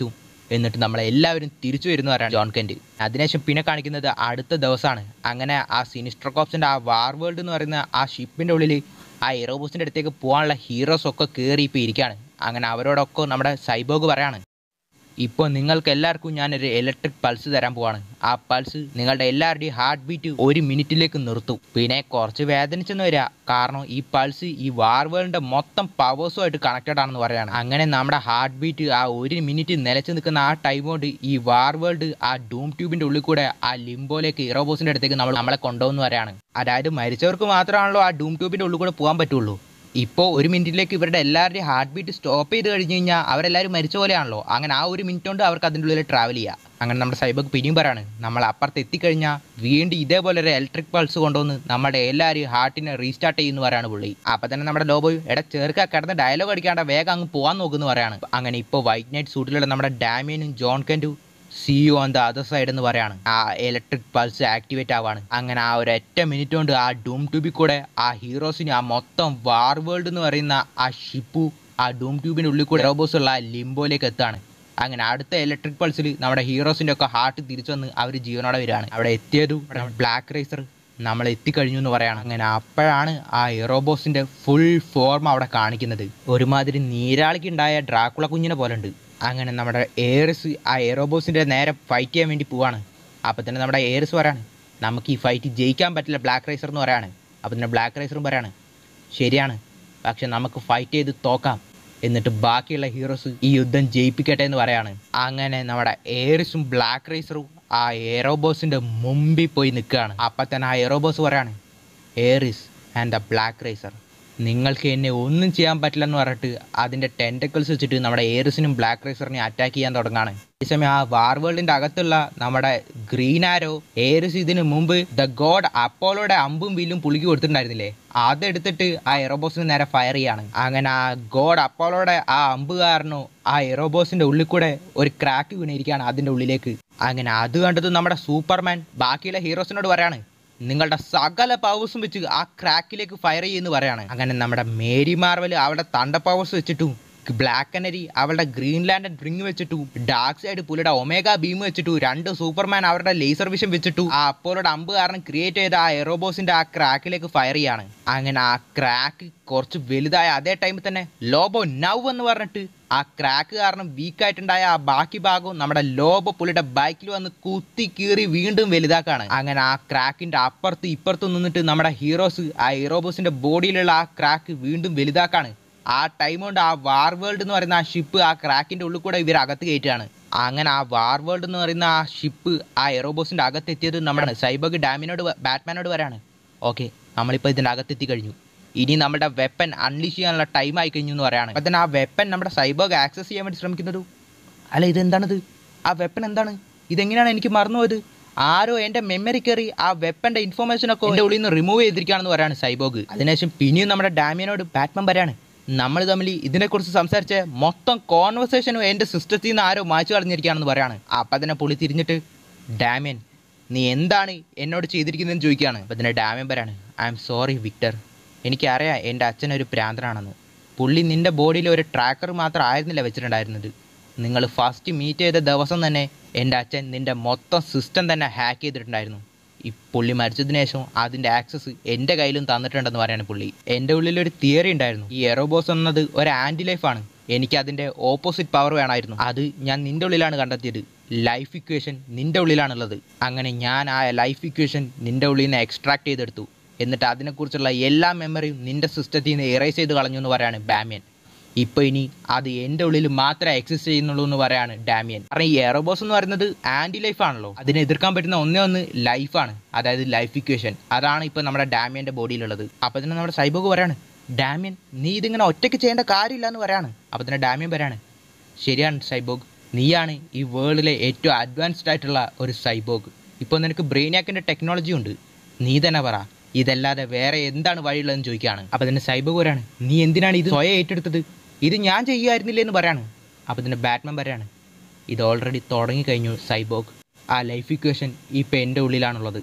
എന്നിട്ട് നമ്മളെല്ലാവരും തിരിച്ചു വരുന്നു പറയാൻ ജോൺ കെൻറ്റ് അതിനുശേഷം പിന്നെ കാണിക്കുന്നത് അടുത്ത ദിവസമാണ് അങ്ങനെ ആ സിനിസ്റ്റർ കോപ്സിൻ്റെ ആ വാർ വേൾഡ് എന്ന് പറയുന്ന ആ ഷിപ്പിൻ്റെ ഉള്ളിൽ ആ എറോബോസിൻ്റെ അടുത്തേക്ക് പോകാനുള്ള ഹീറോസ് ഒക്കെ കയറി ഇപ്പോൾ ഇരിക്കുകയാണ് അങ്ങനെ അവരോടൊക്കെ നമ്മുടെ സൈബോഗ് പറയാണ് ഇപ്പോൾ നിങ്ങൾക്ക് എല്ലാവർക്കും ഞാനൊരു ഇലക്ട്രിക് പൾസ് തരാൻ പോവാണ് ആ പൾസ് നിങ്ങളുടെ എല്ലാവരുടെയും ഹാർട്ട് ബീറ്റ് ഒരു മിനിറ്റിലേക്ക് നിർത്തും പിന്നെ കുറച്ച് വേദനിച്ചെന്ന് വരിക കാരണം ഈ പൾസ് ഈ വാർ വേൾഡിന്റെ മൊത്തം പവേഴ്സുമായിട്ട് കണക്റ്റഡ് ആണെന്ന് പറയാണ് അങ്ങനെ നമ്മുടെ ഹാർട്ട് ബീറ്റ് ആ ഒരു മിനിറ്റ് നിലച്ച് നിൽക്കുന്ന ആ ടൈം കൊണ്ട് ഈ വാർ വേൾഡ് ആ ഡൂം ട്യൂബിന്റെ ഉള്ളിൽ കൂടെ ആ ലിംബോയിലേക്ക് ഇറോബോസിന്റെ അടുത്തേക്ക് നമ്മൾ നമ്മളെ കൊണ്ടുപോകുന്നു പറയാണ് അതായത് മരിച്ചവർക്ക് മാത്രമാണല്ലോ ആ ഡൂം ട്യൂബിന്റെ ഉള്ളിൽ കൂടെ പോകാൻ പറ്റുള്ളൂ ഇപ്പോൾ ഒരു മിനിറ്റിലേക്ക് ഇവരുടെ എല്ലാവരുടെയും ഹാർട്ട് ബീറ്റ് സ്റ്റോപ്പ് ചെയ്ത് കഴിഞ്ഞ് കഴിഞ്ഞാൽ അവരെല്ലാവരും മരിച്ച പോലെയാണല്ലോ അങ്ങനെ ആ ഒരു മിനിറ്റ് കൊണ്ട് അവർക്ക് അതിൻ്റെ ഉള്ളിൽ ട്രാവൽ ചെയ്യാം അങ്ങനെ നമ്മുടെ സൈബക്ക് പിന്നെയും പറയാണ് നമ്മൾ അപ്പുറത്ത് എത്തിക്കഴിഞ്ഞാൽ വീണ്ടും ഇതേപോലെ ഒരു ഇലക്ട്രിക് പൾസ് കൊണ്ടുവന്ന് നമ്മുടെ എല്ലാവരും ഹാർട്ടിനെ റീസ്റ്റാർട്ട് ചെയ്യുന്നു പറയാണ് പുള്ളി അപ്പം തന്നെ നമ്മുടെ ലോബോയ് എടാ ചേർക്ക കിടന്ന് ഡയലോഗ് അടിക്കാണ്ട് വേഗം അങ്ങ് പോകാൻ നോക്കുന്നു പറയാണ് അങ്ങനെ ഇപ്പോൾ വൈറ്റ് നൈറ്റ് സൂട്ടിലുള്ള നമ്മുടെ ഡാമിയനും ജോൺ കെൻറ്റും see you on the other side എന്ന് പറയാണ് ആ ഇലക്ട്രിക് പൾസ് ആക്ടിവേറ്റ് ആവാണ് അങ്ങനെ ആ ഒരു ഒറ്റ മിനിറ്റ് കൊണ്ട് ആ ഡൂം ട്യൂബിൽ കൂടെ ആ ഹീറോസിന് ആ മൊത്തം വാർ വേൾഡ് എന്ന് പറയുന്ന ആ ഷിപ്പു ആ ഡൂം ട്യൂബിന്റെ ഉള്ളിൽ കൂടെ റോബോസ് ഉള്ള ആ ലിംബോയിലേക്ക് എത്താണ് അങ്ങനെ അടുത്ത ഇലക്ട്രിക് പൾസിൽ നമ്മുടെ ഹീറോസിന്റെ ഒക്കെ ഹാർട്ട് തിരിച്ചു വന്ന് അവർ ജീവനോടെ വരികയാണ് അവിടെ എത്തിയതും ബ്ലാക്ക് റേസർ നമ്മൾ എത്തിക്കഴിഞ്ഞു എന്ന് പറയാണ് അങ്ങനെ അപ്പോഴാണ് ആ എറോബോസിന്റെ ഫുൾ ഫോർം അവിടെ കാണിക്കുന്നത് ഒരുമാതിരി നീരാളിക്കുണ്ടായ ഡ്രാക്കുള കുഞ്ഞിനെ പോലെ ഉണ്ട് അങ്ങനെ നമ്മുടെ എയർസ് ആ എയറോബോസിന്റെ നേരെ ഫൈറ്റ് ചെയ്യാൻ വേണ്ടി പോവാണ് അപ്പോൾ തന്നെ നമ്മുടെ എയർസ് പറയാണ് നമുക്ക് ഈ ഫൈറ്റ് ജയിക്കാൻ പറ്റില്ല ബ്ലാക്ക് റൈസർ എന്ന് പറയാണ് അപ്പോൾ തന്നെ ബ്ലാക്ക് റൈസറും പറയാണ് ശരിയാണ് പക്ഷെ നമുക്ക് ഫൈറ്റ് ചെയ്ത് തോക്കാം എന്നിട്ട് ബാക്കിയുള്ള ഹീറോസ് ഈ യുദ്ധം ജയിപ്പിക്കട്ടെ എന്ന് പറയാണ് അങ്ങനെ നമ്മുടെ എയറിസും ബ്ലാക്ക് റൈസറും ആ എയറോബോസിന്റെ മുമ്പിൽ പോയി നിൽക്കുകയാണ് അപ്പം തന്നെ ആ എയറോബോസ് പറയാണ് Ares and the black racer നിങ്ങൾക്ക് എന്നെ ഒന്നും ചെയ്യാൻ പറ്റില്ലെന്ന് പറഞ്ഞിട്ട് അതിൻ്റെ ടെൻറ്റക്കിൾസ് വെച്ചിട്ട് നമ്മുടെ എയറിസിനും ബ്ലാക്ക് റൈസറിനെയും അറ്റാക്ക് ചെയ്യാൻ തുടങ്ങാണ് അതേസമയം ആ വാർ വേൾഡിൻ്റെ അകത്തുള്ള നമ്മുടെ ഗ്രീൻ ആരോ എയറിസ് ഇതിന് മുമ്പ് ദ ഗോഡ് അപ്പോളോയുടെ അമ്പും വില്ലും പുളുക്കി കൊടുത്തിട്ടുണ്ടായിരുന്നില്ലേ അതെടുത്തിട്ട് ആ എറോബോസിന് നേരെ ഫയർ ചെയ്യാണ് അങ്ങനെ ആ ഗോഡ് അപ്പോളോയുടെ ആ അമ്പ് കാരണോ ആ എറോബോസിന്റെ ഉള്ളിൽ കൂടെ ഒരു ക്രാക്ക് വീണിരിക്കുകയാണ് അതിന്റെ ഉള്ളിലേക്ക് അങ്ങനെ അത് കണ്ടത് നമ്മുടെ സൂപ്പർമാൻ ബാക്കിയുള്ള ഹീറോസിനോട് പറയാണ് നിങ്ങളുടെ സകല പവേഴ്സും വെച്ച് ആ ക്രാക്കിലേക്ക് ഫയർ ചെയ്യുന്നു പറയാണ് അങ്ങനെ നമ്മുടെ മേരി മാർവൽ അവളുടെ തണ്ട പവേഴ്സ് വെച്ചിട്ടും ബ്ലാക്ക് അനരി അവളുടെ ഗ്രീൻലാൻഡ് ഡ്രിങ്ക് വെച്ചിട്ടു ഡാർക്ക് സൈഡ് പുലിയുടെ ഒമേഗ ബീം വെച്ചിട്ടു രണ്ട് സൂപ്പർമാൻ അവരുടെ ലേസർ വിഷൻ വെച്ചിട്ടു ആ അപ്പോളുടെ അമ്പ് കാരണം ക്രിയേറ്റ് ചെയ്ത ആ എറോബോസിന്റെ ആ ക്രാക്കിലേക്ക് ഫയർ ചെയ്യാണ് അങ്ങനെ ആ ക്രാക്ക് കുറച്ച് വലുതായ അതേ ടൈമിൽ തന്നെ ലോബോ നൗ എന്ന് പറഞ്ഞിട്ട് ആ ക്രാക്ക് കാരണം വീക്കായിട്ടുണ്ടായ ആ ബാക്കി ഭാഗവും നമ്മുടെ ലോബോ പുള്ളിയുടെ ബൈക്കിൽ വന്ന് കുത്തി കീറി വീണ്ടും വലുതാക്കാണ് അങ്ങനെ ആ ക്രാക്കിന്റെ അപ്പുറത്ത് ഇപ്പുറത്ത് നിന്നിട്ട് നമ്മുടെ ഹീറോസ് ആ ഹീറോബോസിന്റെ ബോഡിയിലുള്ള ആ ക്രാക്ക് വീണ്ടും വലുതാക്കാണ് ആ ടൈം കൊണ്ട് ആ വാർ വേൾഡ് എന്ന് പറയുന്ന ആ ഷിപ്പ് ആ ക്രാക്കിന്റെ ഉള്ളിൽ കൂടെ ഇവർ അകത്ത് കയറ്റുകയാണ് അങ്ങനെ ആ വാർ വേൾഡ് എന്ന് പറയുന്ന ആ ഷിപ്പ് ആ എറോബോസിന്റെ അകത്ത് എത്തിയത് നമ്മുടെ സൈബർഗ് ഡാമിനോട് വ- ബാറ്റ്മാനോട് പറയാണ് ഓക്കെ നമ്മളിപ്പോൾ ഇതിൻ്റെ അകത്തെത്തി കഴിഞ്ഞു ഇനി നമ്മുടെ വെപ്പൻ അൺലീഷ് ചെയ്യാനുള്ള ടൈം ആയി കഴിഞ്ഞു എന്ന് പറയാണ് അപ്പം തന്നെ ആ വെപ്പൻ നമ്മുടെ സൈബർഗ് ആക്സസ് ചെയ്യാൻ വേണ്ടി ശ്രമിക്കുന്നത് അല്ല ഇതെന്താണിത് ആ വെപ്പൻ എന്താണ് ഇതെങ്ങനെയാണ് എനിക്ക് മറന്നുപോയത് ആരോ എൻ്റെ മെമ്മറി കയറി ആ വെപ്പൻ്റെ ഇൻഫോർമേഷൻ ഒക്കെ എൻ്റെ ഉള്ളിൽ നിന്ന് റിമൂവ് ചെയ്തിരിക്കുകയാണെന്ന് പറയാണ് സൈബോഗ് അതിനുശേഷം പിന്നെയും നമ്മുടെ ഡാമിയനോട് ബാറ്റ്മാൻ പറയാണ് നമ്മൾ തമ്മിൽ ഇതിനെക്കുറിച്ച് സംസാരിച്ച മൊത്തം കോൺവെർസേഷനും എൻ്റെ സിസ്റ്റത്തിൽ നിന്ന് ആരോ മായ്ച്ചു കളഞ്ഞിരിക്കുകയാണെന്ന് പറയാണ് അപ്പം തന്നെ പുള്ളി തിരിഞ്ഞിട്ട് ഡാമിയൻ നീ എന്താണ് എന്നോട് ചെയ്തിരിക്കുന്നതെന്ന് ചോദിക്കുകയാണ് അപ്പം തന്നെ ഡാമിയൻ പറയാണ് ഐ എം സോറി വിക്ടർ എനിക്കറിയാം എൻ്റെ അച്ഛൻ ഒരു പ്രാന്തനാണെന്ന് പുള്ളി നിൻ്റെ ബോഡിയിൽ ഒരു ട്രാക്കർ മാത്രം ആയിരുന്നില്ല വെച്ചിട്ടുണ്ടായിരുന്നത് നിങ്ങൾ ഫസ്റ്റ് മീറ്റ് ചെയ്ത ദിവസം തന്നെ എൻ്റെ അച്ഛൻ നിൻ്റെ മൊത്തം സിസ്റ്റം തന്നെ ഹാക്ക് ചെയ്തിട്ടുണ്ടായിരുന്നു ഈ പുള്ളി മരിച്ചതിന് ശേഷം അതിൻ്റെ ആക്സസ് എൻ്റെ കയ്യിലും തന്നിട്ടുണ്ടെന്ന് പറയാണ് പുള്ളി എൻ്റെ ഉള്ളിൽ ഒരു തിയറി ഉണ്ടായിരുന്നു ഈ എറോബോസ് എന്നത് ഒരു ആൻറ്റി ലൈഫാണ് എനിക്ക് അതിൻ്റെ ഓപ്പോസിറ്റ് പവർ വേണമായിരുന്നു അത് ഞാൻ നിൻ്റെ ഉള്ളിലാണ് കണ്ടെത്തിയത് ലൈഫ് ഇക്വേഷൻ നിൻ്റെ ഉള്ളിലാണുള്ളത് അങ്ങനെ ഞാൻ ആ ലൈഫ് ഇക്വേഷൻ നിൻ്റെ ഉള്ളിൽ നിന്ന് എക്സ്ട്രാക്ട് ചെയ്തെടുത്തു എന്നിട്ട് അതിനെക്കുറിച്ചുള്ള എല്ലാ മെമ്മറിയും നിൻ്റെ സിസ്റ്റത്തിൽ നിന്ന് എറേസ് ചെയ്ത് കളഞ്ഞു എന്ന് പറയാണ് ബാമിയൻ ഇപ്പോൾ ഇനി അത് എൻ്റെ ഉള്ളിൽ മാത്രമേ എക്സിസ്റ്റ് ചെയ്യുന്നുള്ളൂ എന്ന് പറയാണ് ഡാമിയൻ കാരണം ഈ എറോബോസ് എന്ന് പറയുന്നത് ആൻറ്റി ലൈഫ് ആണല്ലോ അതിനെ എതിർക്കാൻ പറ്റുന്ന ഒന്നേ ഒന്ന് ലൈഫാണ് അതായത് ലൈഫ് ഇക്വേഷൻ അതാണ് ഇപ്പോൾ നമ്മുടെ ഡാമിയൻ്റെ ബോഡിയിലുള്ളത് അപ്പോൾ തന്നെ നമ്മുടെ സൈബോഗ് പറയാണ് ഡാമിയൻ നീ ഇതിങ്ങനെ ഒറ്റയ്ക്ക് ചെയ്യേണ്ട കാര്യമില്ല എന്ന് പറയാണ് അപ്പോൾ തന്നെ ഡാമിയൻ പറയാണ് ശരിയാണ് സൈബോഗ് നീയാണ് ഈ വേൾഡിലെ ഏറ്റവും അഡ്വാൻസ്ഡ് ആയിട്ടുള്ള ഒരു സൈബോഗ് ഇപ്പോൾ നിനക്ക് ബ്രെയിനാക്കിൻ്റെ ടെക്നോളജി ഉണ്ട് നീ തന്നെ പറ ഇതല്ലാതെ വേറെ എന്താണ് വഴിയുള്ളതെന്ന് ചോദിക്കുകയാണ് അപ്പോൾ തന്നെ സൈബോഗ് പറയാണ് നീ എന്തിനാണ് ഇത് സ്വയം ഏറ്റെടുത്തത് ഇത് ഞാൻ ചെയ്യുമായിരുന്നില്ലേ എന്ന് പറയാണ് അപ്പോൾ തന്നെ ബാറ്റ്മാൻ പറയാണ് ഇത് ഓൾറെഡി തുടങ്ങിക്കഴിഞ്ഞു സൈബോഗ് ആ ലൈഫ് ഇക്വേഷൻ ഇപ്പോൾ എൻ്റെ ഉള്ളിലാണുള്ളത്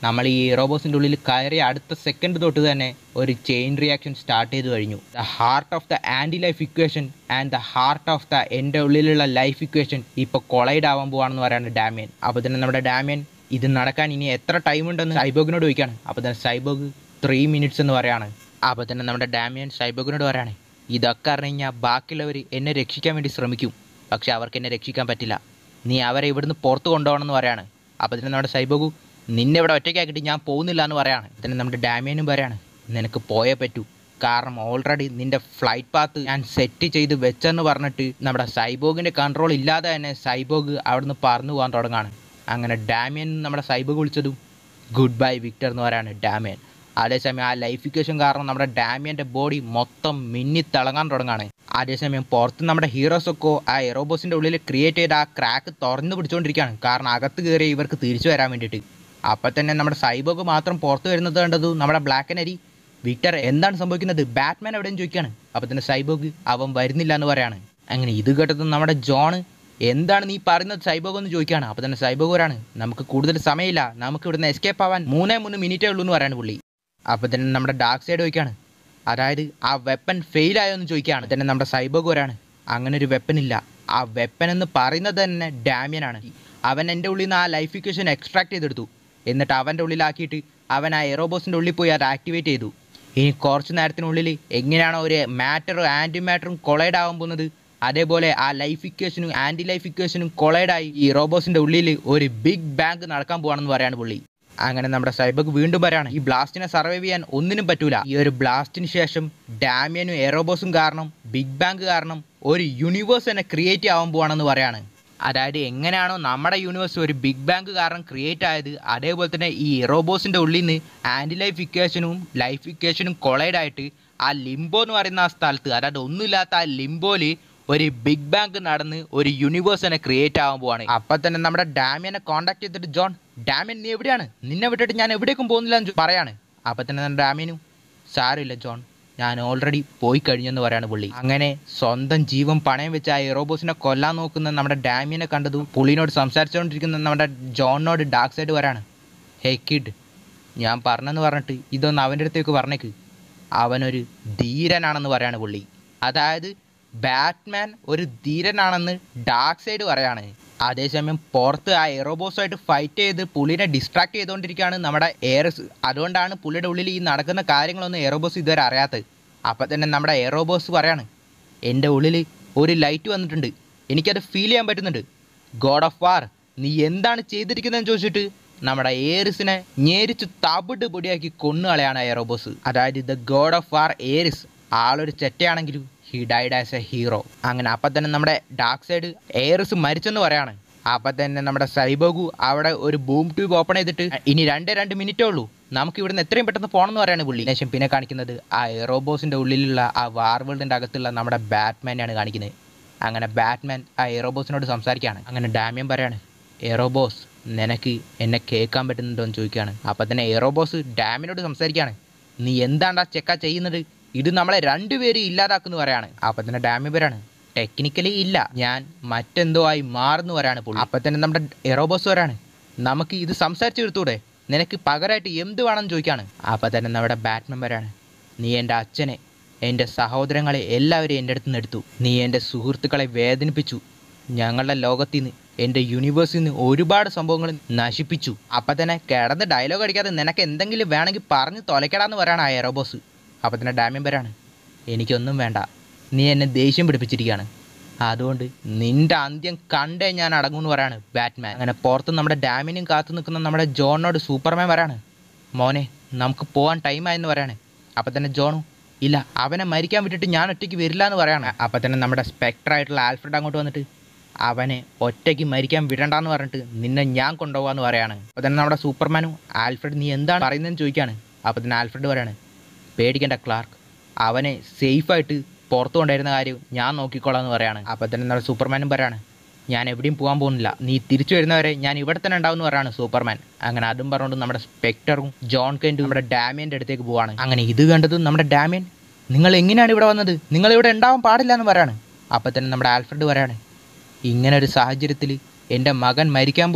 നമ്മൾ ഈ റോബോസിൻ്റെ ഉള്ളിൽ കയറിയ അടുത്ത സെക്കൻഡ് തൊട്ട് തന്നെ ഒരു ചെയിൻ റിയാക്ഷൻ സ്റ്റാർട്ട് ചെയ്ത് കഴിഞ്ഞു the heart of the anti life equation and the heart of the എൻ്റെ ഉള്ളിലുള്ള ലൈഫ് ഇക്വേഷൻ ഇപ്പോൾ കൊളൈഡ് ആവാൻ പോവാണെന്ന് പറയാണ് ഡാമിയൻ അപ്പോൾ തന്നെ നമ്മുടെ ഡാമിയൻ ഇത് നടക്കാൻ ഇനി എത്ര ടൈം ഉണ്ടെന്ന് സൈബോഗിനോട് ചോദിക്കുകയാണ് അപ്പോൾ തന്നെ സൈബോഗ് ത്രീ മിനിറ്റ്സ് എന്ന് പറയാണ് അപ്പോൾ തന്നെ നമ്മുടെ ഡാമിയൻ സൈബോഗിനോട് പറയാണ് ഇതൊക്കെ അറിഞ്ഞു കഴിഞ്ഞാൽ ബാക്കിയുള്ളവർ എന്നെ രക്ഷിക്കാൻ വേണ്ടി ശ്രമിക്കും പക്ഷെ അവർക്ക് എന്നെ രക്ഷിക്കാൻ പറ്റില്ല നീ അവരെ ഇവിടുന്ന് പുറത്ത് കൊണ്ടുപോകണം എന്ന് പറയാണ് അപ്പോൾ തന്നെ നമ്മുടെ സൈബോഗു നിന്നെ ഇവിടെ ഒറ്റയ്ക്കാക്കിയിട്ട് ഞാൻ പോകുന്നില്ല എന്ന് പറയാണ് തന്നെ നമ്മുടെ ഡാമിയനും പറയാണ് നിനക്ക് പോയേ പറ്റൂ കാരണം ഓൾറെഡി നിന്റെ ഫ്ലൈറ്റ് പാത്ത് ഞാൻ സെറ്റ് ചെയ്ത് വെച്ചെന്ന് പറഞ്ഞിട്ട് നമ്മുടെ സൈബോഗിൻ്റെ കൺട്രോൾ ഇല്ലാതെ തന്നെ സൈബോഗ് അവിടുന്ന് പറന്നു പോകാൻ തുടങ്ങാണ് അങ്ങനെ ഡാമിയൻ നമ്മുടെ സൈബോഗ് വിളിച്ചതും ഗുഡ് ബൈ വിക്ടർ എന്ന് പറയാണ് ഡാമിയൻ അതേസമയം ആ ലൈഫിക്കേഷൻ കാരണം നമ്മുടെ ഡാമിയൻ്റെ ബോഡി മൊത്തം മിന്നി തിളങ്ങാൻ തുടങ്ങാണ് അതേസമയം പുറത്ത് നമ്മുടെ ഹീറോസൊക്കെ ആ എറോബോസിൻ്റെ ഉള്ളിൽ ക്രിയേറ്റ് ചെയ്ത ആ ക്രാക്ക് തുറന്നു പിടിച്ചുകൊണ്ടിരിക്കുകയാണ് കാരണം അകത്ത് കയറി ഇവർക്ക് തിരിച്ചു വരാൻ വേണ്ടിയിട്ട് അപ്പം തന്നെ നമ്മുടെ സൈബോഗ് മാത്രം പുറത്ത് വരുന്നത് കണ്ടത് നമ്മുടെ ബ്ലാക്ക് ആൻഡ് അരി വിക്ടർ എന്താണ് സംഭവിക്കുന്നത് ബാറ്റ്മാൻ എവിടെയും ചോദിക്കുകയാണ് അപ്പം തന്നെ സൈബോഗ് അവൻ വരുന്നില്ല എന്ന് പറയാണ് അങ്ങനെ ഇത് കേട്ടത് നമ്മുടെ ജോണ് എന്താണ് നീ പറയുന്നത് സൈബോഗ് എന്ന് ചോദിക്കുകയാണ് അപ്പം തന്നെ സൈബോഗ് വരാണ് നമുക്ക് കൂടുതൽ സമയമില്ല നമുക്ക് ഇവിടുന്ന് എസ്കേപ്പ് ആവാൻ മൂന്നേ മൂന്ന് മിനിറ്റേ ഉള്ളൂ എന്ന് പറയാണ് പുള്ളി അപ്പം തന്നെ നമ്മുടെ ഡാർക്ക് സൈഡ് ചോദിക്കുകയാണ് അതായത് ആ വെപ്പൻ ഫെയിൽ ആയോ എന്ന് ചോദിക്കുകയാണ് തന്നെ നമ്മുടെ സൈബോഗ് വരാണ് അങ്ങനെ ഒരു വെപ്പൻ ഇല്ല ആ വെപ്പൻ എന്ന് പറയുന്നത് തന്നെ ഡാമിയനാണ് അവൻ എൻ്റെ ഉള്ളിൽ നിന്ന് ആ ലൈഫ് ഇക്വേഷൻ എക്സ്ട്രാക്ട് ചെയ്തെടുത്തു എന്നിട്ട് അവൻ്റെ ഉള്ളിലാക്കിയിട്ട് അവൻ ആ എറോബോസിൻ്റെ ഉള്ളിൽ പോയി അത് ആക്ടിവേറ്റ് ചെയ്തു ഇനി കുറച്ച് നേരത്തിനുള്ളിൽ എങ്ങനെയാണോ ഒരു മാറ്ററും ആൻറ്റി മാറ്ററും കൊളൈഡ് ആവാൻ പോകുന്നത് അതേപോലെ ആ ലൈഫ് ഇക്വേഷനും ആൻറ്റി ലൈഫ് ഇക്വേഷനും കൊളൈഡായി ഈ റോബോസിൻ്റെ ഉള്ളിൽ ഒരു ബിഗ് ബാങ്ക് നടക്കാൻ പോവാണെന്ന് പറയാണ് പുള്ളി അങ്ങനെ നമ്മുടെ സൈബക്ക് വീണ്ടും പറയാണ് ഈ ബ്ലാസ്റ്റിനെ സർവൈവ് ചെയ്യാൻ ഒന്നിനും പറ്റൂല ഈ ഒരു ബ്ലാസ്റ്റിന് ശേഷം ഡാമിയനും എറോബോസും കാരണം ബിഗ് ബാങ്ക് കാരണം ഒരു യൂണിവേഴ്സ് തന്നെ ക്രിയേറ്റ് ആവാൻ പോവാണെന്ന് പറയാണ് അതായത് എങ്ങനെയാണോ നമ്മുടെ യൂണിവേഴ്സ് ഒരു ബിഗ് ബാങ്ക് കാരണം ക്രിയേറ്റ് ആയത് അതേപോലെ തന്നെ ഈ എറോബോസിൻ്റെ ഉള്ളിൽ നിന്ന് ആൻറ്റി ലൈഫ് ഇക്വേഷനും ലൈഫ് ഇക്വേഷനും കൊളൈഡ് ആയിട്ട് ആ ലിംബോ എന്ന് പറയുന്ന ആ സ്ഥലത്ത് അതായത് ഒന്നുമില്ലാത്ത ആ ലിംബോയിൽ ഒരു ബിഗ് ബാങ്ക് നടന്ന് ഒരു യൂണിവേഴ്സ് തന്നെ ക്രിയേറ്റ് ആവാൻ പോവാണ് അപ്പം തന്നെ നമ്മുടെ ഡാമിയനെ കോൺടാക്ട് ചെയ്തിട്ട് ജോൺ ഡാമിയൻ നീ എവിടെയാണ് നിന്നെ വിട്ടിട്ട് ഞാൻ എവിടേക്കും പോകുന്നില്ല എന്ന് പറയാണ് അപ്പം തന്നെ നമ്മുടെ ഡാമിയനും സാരമില്ല ജോൺ ഞാൻ ഓൾറെഡി പോയി കഴിഞ്ഞെന്ന് പറയാണ് പുള്ളി അങ്ങനെ സ്വന്തം ജീവൻ പണയം വെച്ച് ആ എറോബോസിനെ കൊല്ലാൻ നോക്കുന്ന നമ്മുടെ ഡാമിയനെ കണ്ടതു പുള്ളിനോട് സംസാരിച്ചുകൊണ്ടിരിക്കുന്ന നമ്മുടെ ജോണിനോട് ഡാർക്ക് സൈഡ് വരാണ് ഹേ കിഡ് ഞാൻ പറഞ്ഞെന്ന് പറഞ്ഞിട്ട് ഇതൊന്ന് അവൻ്റെ അടുത്തേക്ക് പറഞ്ഞേക്ക് അവനൊരു ധീരനാണെന്ന് പറയാണ് പുള്ളി അതായത് ബാറ്റ്മാൻ ഒരു ധീരനാണെന്ന് ഡാർക്ക് സൈഡ് പറയാണ് അതേസമയം പുറത്ത് ആ എറോബോസുമായിട്ട് ഫൈറ്റ് ചെയ്ത് പുള്ളിനെ ഡിസ്ട്രാക്ട് ചെയ്തുകൊണ്ടിരിക്കുകയാണ് നമ്മുടെ എയർസ് അതുകൊണ്ടാണ് പുള്ളിയുടെ ഉള്ളിൽ ഈ നടക്കുന്ന കാര്യങ്ങളൊന്നും എറോബോസ് ഇതുവരെ അറിയാത്തത് അപ്പം തന്നെ നമ്മുടെ എറോബോസ് പറയാണ് എൻ്റെ ഉള്ളിൽ ഒരു ലൈറ്റ് വന്നിട്ടുണ്ട് എനിക്കത് ഫീൽ ചെയ്യാൻ പറ്റുന്നുണ്ട് ഗോഡ് ഓഫ് വാർ നീ എന്താണ് ചെയ്തിരിക്കുന്നതെന്ന് ചോദിച്ചിട്ട് നമ്മുടെ ഏറിസിനെ ഞെരിച്ച് തവിട്ട് പൊടിയാക്കി കൊന്നുകളയാണ് എറോബോസ് അതായത് the god of war Ares ആളൊരു ചെറ്റയാണെങ്കിലും he died as a hero അങ്ങനെ അപ്പം തന്നെ നമ്മുടെ ഡാർക്ക് സൈഡ് എയറിസ് മരിച്ചെന്ന് പറയാണ് അപ്പം തന്നെ നമ്മുടെ സൈബോഗു അവിടെ ഒരു ബൂം ട്യൂബ് ഓപ്പൺ ചെയ്തിട്ട് ഇനി രണ്ടേ രണ്ട് മിനിറ്റേ ഉള്ളൂ നമുക്ക് ഇവിടുന്ന് എത്രയും പെട്ടെന്ന് പോകണമെന്ന് പറയാണ് പുള്ളി ശേഷം പിന്നെ കാണിക്കുന്നത് ആ എറോബോസിൻ്റെ ഉള്ളിലുള്ള ആ വാർ വേൾഡിൻ്റെ അകത്തുള്ള നമ്മുടെ ബാറ്റ്മാനെയാണ് കാണിക്കുന്നത് അങ്ങനെ ബാറ്റ്മാൻ ആ എറോബോസിനോട് സംസാരിക്കുകയാണ് അങ്ങനെ ഡാമിയൻ പറയാണ് എറോബോസ് നിനക്ക് എന്നെ കേൾക്കാൻ പറ്റുന്നുണ്ടോ എന്ന് ചോദിക്കുകയാണ് അപ്പം തന്നെ എറോബോസ് ഡാമിനോട് സംസാരിക്കുകയാണ് നീ എന്താണ്ടാ ചെക്ക ചെയ്യുന്നത് ഇത് നമ്മളെ രണ്ടുപേരും ഇല്ലാതാക്കുന്നു പറയാണ് അപ്പം തന്നെ ഡാമി പറയാണ് ടെക്നിക്കലി ഇല്ല ഞാൻ മറ്റെന്തോ ആയി മാറുന്നു വരാണ് പുള്ളി അപ്പം തന്നെ നമ്മുടെ എറോബോസ് വരാണ് നമുക്ക് ഇത് സംസാരിച്ചു തീർത്തൂടെ നിനക്ക് പകരമായിട്ട് എന്ത് വേണമെന്ന് ചോദിക്കുകയാണ് അപ്പം തന്നെ നമ്മുടെ ബാറ്റ്മാൻ വരാണ് നീ എൻ്റെ അച്ഛനെ എൻ്റെ സഹോദരങ്ങളെ എല്ലാവരെയും എൻ്റെ അടുത്ത് നിന്ന് എടുത്തു നീ എൻ്റെ സുഹൃത്തുക്കളെ വേദനിപ്പിച്ചു ഞങ്ങളുടെ ലോകത്തിൽ നിന്ന് എൻ്റെ യൂണിവേഴ്സിൽ നിന്ന് ഒരുപാട് സംഭവങ്ങൾ നശിപ്പിച്ചു അപ്പം തന്നെ കിടന്ന് ഡയലോഗ് അടിക്കാതെ നിനക്ക് എന്തെങ്കിലും വേണമെങ്കിൽ പറഞ്ഞ് തൊലയ്ക്കടാന്ന് പറയാണ് ആ എറോബോസ് അപ്പം തന്നെ ഡാമ്യം വരാണ് എനിക്കൊന്നും വേണ്ട നീ എന്നെ ദേഷ്യം പിടിപ്പിച്ചിരിക്കുകയാണ് അതുകൊണ്ട് നിന്റെ അന്ത്യം കണ്ടേ ഞാൻ അടങ്ങുമെന്ന് പറയാണ് ബാറ്റ്മാൻ അങ്ങനെ പുറത്ത് നമ്മുടെ ഡാമിനും കാത്തു നിൽക്കുന്ന നമ്മുടെ ജോണിനോട് സൂപ്പർമാൻ വരാണ് മോനെ നമുക്ക് പോകാൻ ടൈമായെന്ന് പറയാണ് അപ്പം തന്നെ ജോണു ഇല്ല അവനെ മരിക്കാൻ വിട്ടിട്ട് ഞാൻ ഒറ്റയ്ക്ക് വരില്ല എന്ന് പറയാണ് അപ്പം തന്നെ നമ്മുടെ സ്പെക്ടർ ആയിട്ടുള്ള ആൽഫ്രഡ് അങ്ങോട്ട് വന്നിട്ട് അവനെ ഒറ്റയ്ക്ക് മരിക്കാൻ വിടണ്ടെന്ന് പറഞ്ഞിട്ട് നിന്നെ ഞാൻ കൊണ്ടുപോകാന്ന് പറയാണ് അപ്പോൾ തന്നെ നമ്മുടെ സൂപ്പർമാനും ആൽഫ്രഡ് നീ എന്താണ് പറയുന്നതെന്ന് ചോദിക്കുകയാണ് അപ്പോൾ തന്നെ ആൽഫ്രഡ് പറയാണ് പേടിക്കേണ്ട ക്ലാർക്ക് അവനെ സേഫായിട്ട് പുറത്തു കൊണ്ടുവരുന്ന കാര്യം ഞാൻ നോക്കിക്കോളാം എന്ന് പറയാണ് അപ്പോൾ തന്നെ നമ്മുടെ സൂപ്പർമാനും പറയാണ് ഞാൻ എവിടെയും പോകാൻ പോകുന്നില്ല നീ തിരിച്ചു വരുന്നവരെ ഞാൻ ഇവിടെ തന്നെ ഉണ്ടാവും എന്ന് പറയാണ് സൂപ്പർമാൻ അങ്ങനെ അതും പറഞ്ഞുകൊണ്ട് നമ്മുടെ സ്പെക്ടറും ജോൺ കെൻറ്റും നമ്മുടെ ഡാമിയൻ്റെ അടുത്തേക്ക് പോവാണ് അങ്ങനെ ഇത് കണ്ടതും നമ്മുടെ ഡാമിയൻ നിങ്ങൾ എങ്ങനെയാണ് ഇവിടെ വന്നത് നിങ്ങൾ ഇവിടെ ഉണ്ടാവാൻ പാടില്ല എന്ന് പറയാണ് അപ്പോൾ തന്നെ നമ്മുടെ ആൽഫ്രഡ് പറയാണ് ഇങ്ങനെ ഒരു സാഹചര്യത്തിൽ എൻ്റെ മകൻ മരിക്കാൻ പോകുമ്പോൾ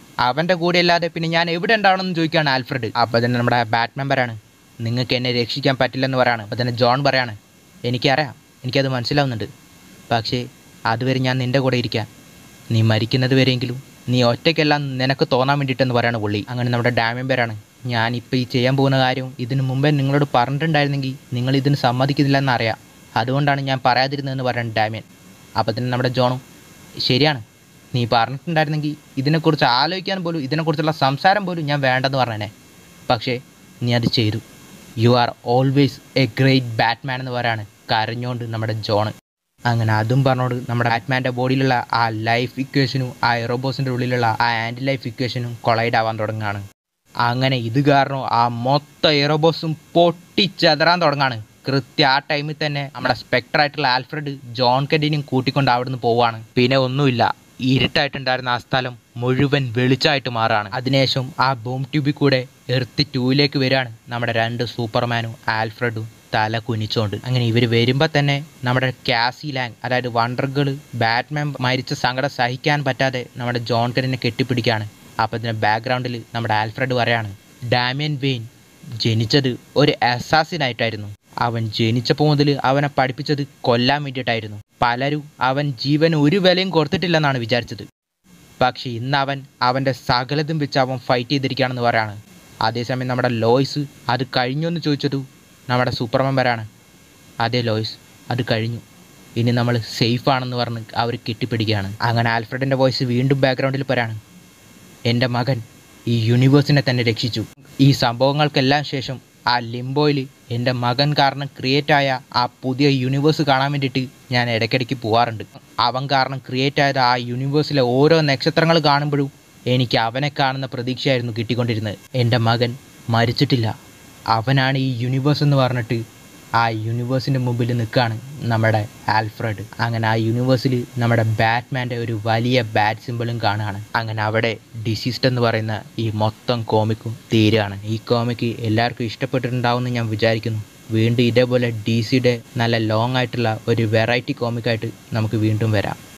അവൻ്റെ കൂടെ അല്ലാതെ പിന്നെ ഞാൻ എവിടെ ഉണ്ടാവണമെന്ന് ചോദിക്കുകയാണ് ആൽഫ്രഡ് അപ്പോൾ തന്നെ നമ്മുടെ ബാറ്റ് മെമ്പറാണ് നിങ്ങൾക്ക് എന്നെ രക്ഷിക്കാൻ പറ്റില്ലെന്ന് പറയാണ് അപ്പോൾ തന്നെ ജോൺ പറയാണ് എനിക്കറിയാം എനിക്കത് മനസ്സിലാവുന്നുണ്ട് പക്ഷേ അതുവരെ ഞാൻ നിൻ്റെ കൂടെ ഇരിക്കാം നീ മരിക്കുന്നത് വരെയെങ്കിലും നീ ഒറ്റയ്ക്കെല്ലാം നിനക്ക് തോന്നാൻ വേണ്ടിയിട്ടെന്ന് പറയാണ് പുള്ളി അങ്ങനെ നമ്മുടെ ഡാം മെമ്പറാണ് ഞാനിപ്പോൾ ഈ ചെയ്യാൻ പോകുന്ന കാര്യം ഇതിനു മുമ്പേ നിങ്ങളോട് പറഞ്ഞിട്ടുണ്ടായിരുന്നെങ്കിൽ നിങ്ങൾ ഇതിന് സമ്മതിക്കുന്നില്ലെന്ന് അറിയാം അതുകൊണ്ടാണ് ഞാൻ പറയാതിരുന്നതെന്ന് പറയുന്നത് ഡാമിയൻ അപ്പോൾ തന്നെ നമ്മുടെ ജോണും ശരിയാണ് നീ പറഞ്ഞിട്ടുണ്ടായിരുന്നെങ്കിൽ ഇതിനെക്കുറിച്ച് ആലോചിക്കാൻ പോലും ഇതിനെക്കുറിച്ചുള്ള സംസാരം പോലും ഞാൻ വേണ്ടെന്ന് പറഞ്ഞേനെ പക്ഷേ നീ അത് ചെയ്തു you are always a great Batman എന്ന് പറയാണ് കരഞ്ഞുകൊണ്ട് നമ്മുടെ ജോണ് അങ്ങനെ അതും പറഞ്ഞോണ്ട് നമ്മുടെ ബാറ്റ്മാൻ്റെ ബോഡിയിലുള്ള ആ ലൈഫ് ഇക്വേഷനും ആ എറോബോസിൻ്റെ ഉള്ളിലുള്ള ആ ആൻറ്റി ലൈഫ് ഇക്വേഷനും കൊളൈഡ് ആവാൻ തുടങ്ങുകയാണ് അങ്ങനെ ഇത് കാരണം ആ മൊത്തം എറോബോസും പൊട്ടിച്ചെതറാൻ തുടങ്ങാണ് കൃത്യ ആ ടൈമിൽ തന്നെ നമ്മുടെ സ്പെക്ടർ ആയിട്ടുള്ള ആൽഫ്രഡ് ജോൺ കെഡിനും കൂട്ടിക്കൊണ്ട് അവിടുന്ന് പോവാണ് പിന്നെ ഒന്നുമില്ല ഇരുട്ടായിട്ടുണ്ടായിരുന്ന ആ സ്ഥലം മുഴുവൻ വെളിച്ചമായിട്ട് മാറാണ് അതിനുശേഷം ആ ബോം ട്യൂബിൽ കൂടെ എർത്ത് ടൂയിലേക്ക് വരികയാണ് നമ്മുടെ രണ്ട് സൂപ്പർമാനും ആൽഫ്രഡും തല കുനിച്ചോണ്ട് അങ്ങനെ ഇവർ വരുമ്പോൾ തന്നെ നമ്മുടെ കാസി ലാങ് അതായത് വണ്ടർ ഗേള് ബാറ്റ്മാൻ മരിച്ച സങ്കടം സഹിക്കാൻ പറ്റാതെ നമ്മുടെ ജോൺ കെഡിനെ കെട്ടിപ്പിടിക്കുകയാണ് അപ്പോൾ ഇതിൻ്റെ ബാക്ക്ഗ്രൗണ്ടിൽ നമ്മുടെ ആൽഫ്രഡ് പറയാണ് ഡാമിയൻ വെയിൻ ജനിച്ചത് ഒരു അസാസിനായിട്ടായിരുന്നു അവൻ ജനിച്ചപ്പോൾ മുതൽ അവനെ പഠിപ്പിച്ചത് കൊല്ലാൻ വേണ്ടിയിട്ടായിരുന്നു പലരും അവൻ ജീവൻ ഒരു വിലയും കൊടുത്തിട്ടില്ലെന്നാണ് വിചാരിച്ചത് പക്ഷേ ഇന്ന് അവൻ അവൻ്റെ സകലതും വെച്ച് അവൻ ഫൈറ്റ് ചെയ്തിരിക്കുകയാണെന്ന് പറയാണ് അതേസമയം നമ്മുടെ ലോയ്സ് അത് കഴിഞ്ഞു എന്ന് ചോദിച്ചതു നമ്മുടെ സൂപ്പർ മെമ്പറാണ് അതെ ലോയ്സ് അത് കഴിഞ്ഞു ഇനി നമ്മൾ സേഫ് ആണെന്ന് പറഞ്ഞ് അവർ കെട്ടിപ്പിടിക്കുകയാണ് അങ്ങനെ ആൽഫ്രഡിൻ്റെ വോയിസ് വീണ്ടും ബാക്ക്ഗ്രൗണ്ടിൽ പറയാണ് എൻ്റെ മകൻ ഈ യൂണിവേഴ്സിനെ തന്നെ രക്ഷിച്ചു ഈ സംഭവങ്ങൾക്കെല്ലാം ശേഷം ആ ലിംബോയിൽ എൻ്റെ മകൻ കാരണം ക്രിയേറ്റ് ആയ ആ പുതിയ യൂണിവേഴ്സ് കാണാൻ വേണ്ടിയിട്ട് ഞാൻ ഇടയ്ക്കിടയ്ക്ക് പോവാറുണ്ട് അവൻ കാരണം ക്രിയേറ്റ് ആയത് ആ യൂണിവേഴ്സിലെ ഓരോ നക്ഷത്രങ്ങൾ കാണുമ്പോഴും എനിക്ക് അവനെ കാണുന്ന പ്രതീക്ഷയായിരുന്നു കിട്ടിക്കൊണ്ടിരുന്നത് എൻ്റെ മകൻ മരിച്ചിട്ടില്ല അവനാണ് ഈ യൂണിവേഴ്സ് എന്ന് പറഞ്ഞിട്ട് ആ യൂണിവേഴ്സിൻ്റെ മുമ്പിൽ നിൽക്കുകയാണ് നമ്മുടെ ആൽഫ്രഡ് അങ്ങനെ ആ യൂണിവേഴ്സിൽ നമ്മുടെ ബാറ്റ്മാൻ്റെ ഒരു വലിയ ബാറ്റ് സിമ്പിളും കാണുകയാണ് അങ്ങനെ അവിടെ ഡിസീസ്ഡ് എന്ന് പറയുന്ന ഈ മൊത്തം കോമിക്കും തീരുകയാണ് ഈ കോമിക്ക് എല്ലാവർക്കും ഇഷ്ടപ്പെട്ടിട്ടുണ്ടാവുമെന്ന് ഞാൻ വിചാരിക്കുന്നു വീണ്ടും ഇതേപോലെ ഡി സിയുടെ നല്ല ലോങ് ആയിട്ടുള്ള ഒരു വെറൈറ്റി കോമിക്കായിട്ട് നമുക്ക് വീണ്ടും വരാം